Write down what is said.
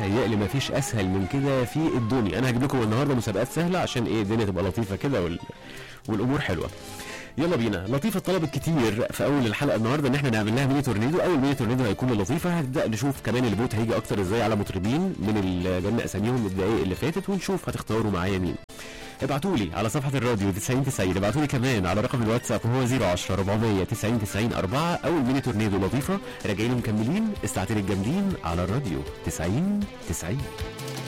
متهيألي مفيش اسهل من كده في الدنيا انا هجيب لكم النهارده مسابقات سهله عشان ايه الدنيا تبقى لطيفه كده وال... والامور حلوه يلا بينا لطيفه طلبت كتير في اول الحلقه النهارده ان احنا نعمل لها ميني تورنيدو اول ميني تورنيدو هيكون لطيفه هنبدا نشوف كمان البوت هيجي اكتر ازاي على مطربين من اللي جالنا اساميهم الدقايق اللي فاتت ونشوف هتختاروا معايا مين ابعتوا لي على صفحه الراديو 90 90 ابعتوا لي كمان على رقم الواتساب هو 010 400 90 90 4 اول ميني تورنيدو لطيفه راجعين مكملين الساعتين الجامدين على الراديو 90 90